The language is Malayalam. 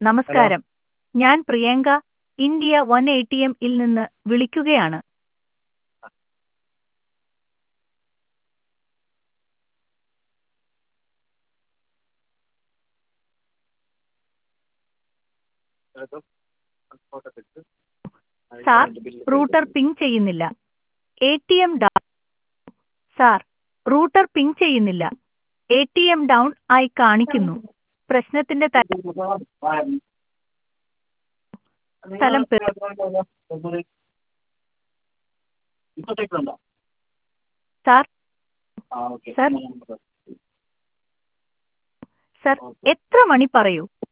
നമസ്കാരം ഞാൻ Priyanka India one A T M ഇൽ നിന്ന് വിളിക്കുകയാണ് സാർ റൂട്ടർ പിങ് ചെയ്യുന്നില്ല A T M down sir router ping ചെയ്യുന്നില്ല എ ടി എം ഡൗൺ ആയി കാണിക്കുന്നു പ്രശ്നത്തിന്റെ തരം സ്ഥലം പേ- ഇപ്പത്തേക്കുണ്ടോ സാർ ആ ഓക്കെ സർ. സർ എത്ര മണി പറയൂ